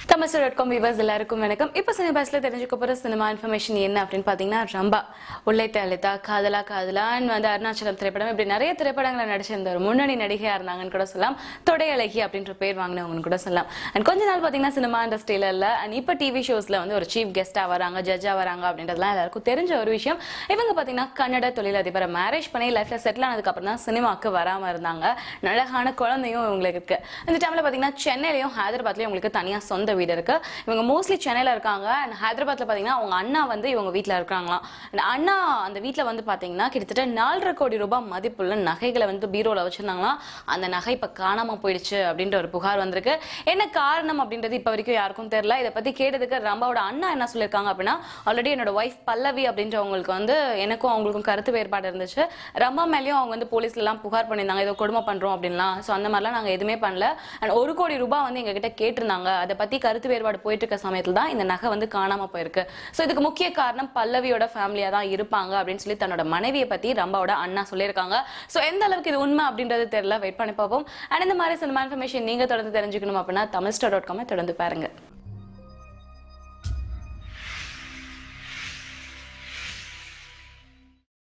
Tamil dot com viewers எல்லாருக்கும் வணக்கம் இப்போ சினிமா பஸ்ல தெரிஞ்சுக்க போற சினிமா இன்ஃபர்மேஷன் என்ன அப்படின்னு பார்த்தீங்கன்னா ரம்பா உள்ளைத்த அழுத்தா காதலா காதலா and வந்து அருணாச்சலம் திரைப்படம் இப்படி நிறைய திரைப்படங்களை நடிச்சிருந்த ஒரு முன்னணி நடிகையா இருந்தாங்கன்னு கூட சொல்லலாம் தொடை அழகி அப்படின்ற பேர் வாங்கினவங்கன்னு கூட சொல்லலாம் அண்ட் கொஞ்ச நாள் பார்த்தீங்கன்னா சினிமா இண்டஸ்ட்ரியில இல்ல அண்ட் இப்போ டிவி ஷோஸ்ல வந்து ஒரு சீஃப் கெஸ்டா வராங்க ஜட்ஜா வராங்க அப்படின்றதுலாம் எல்லாருக்கும் தெரிஞ்ச ஒரு விஷயம் இவங்க பார்த்தீங்கன்னா கன்னட தொழிலதிபரை மேரேஜ் பண்ணி லைஃப்ல செட்டில் ஆனதுக்கு அப்புறம் தான் சினிமாக்கு வராம இருந்தாங்க அழகான குழந்தையும் இவங்களுக்கு இருக்கு இந்த டைம்ல பார்த்தீங்கன்னா சென்னையிலயும் ஹைதராபாத்லயும் உங்களுக்கு தனியா சொந்த வீடு இருக்கு இவங்க மோஸ்ட்லி சென்னையில இருக்காங்க அண்ட் ஹைதராபாத்ல பாத்தீங்கன்னா அவங்க அண்ணா வந்து இவங்க வீட்ல இருக்காங்களாம் And அண்ணா அந்த வீட்ல வந்து பாத்தீங்கன்னா கிட்டத்தட்ட நாலரை கோடி ரூபாய் மதிப்புள்ள நகைகளை வந்து பீரோல வச்சிருந்தாங்களாம் அந்த நகை இப்ப காணாம போயிடுச்சு அப்படின்ற ஒரு புகார் வந்திருக்கு என்ன காரணம் அப்படின்றது இப்ப வரைக்கும் யாருக்கும் தெரியல இதை பத்தி கேட்டதுக்கு ரம்பாவோட அண்ணா என்ன சொல்லியிருக்காங்க அப்படின்னா ஆல்ரெடி என்னோட ஒய்ஃப் பல்லவி அப்படின்றவங்களுக்கு வந்து எனக்கும் அவங்களுக்கும் கருத்து வேறுபாடு இருந்துச்சு ரம்பா மேலேயும் அவங்க வந்து போலீஸ்ல எல்லாம் புகார் பண்ணியிருந்தாங்க ஏதோ கொடுமை பண்றோம் அப்படின்லாம் ஸோ அந்த மாதிரிலாம் நாங்க எதுவுமே பண்ணல அண்ட் ஒரு கோடி ரூபாய் வந்து எங்க கிட்ட கேட்டிருந்தாங்க அதை பத்தி கருத்து வேறுபாடு போயிட்டு இருக்க சமயத்துல தான் இந்த நகை வந்து காணாம போயிருக்கு ஸோ இதுக்கு முக்கிய காரணம் பல்லவியோட ஃபேமிலியா தான் இருப்பாங்க அப்படின்னு சொல்லி தன்னோட மனைவியை பத்தி ரம்பாவோட அண்ணா சொல்லியிருக்காங்க ஸோ எந்த அளவுக்கு இது உண்மை அப்படின்றது தெரியல வெயிட் பண்ணி பார்ப்போம் அண்ட் இந்த மாதிரி சினிமா இன்ஃபர்மேஷன் நீங்க தொடர்ந்து தெரிஞ்சுக்கணும் அப்படின்னா தமிழ் ஸ்டார் டாட் காமை தொடர்ந்து பாருங்க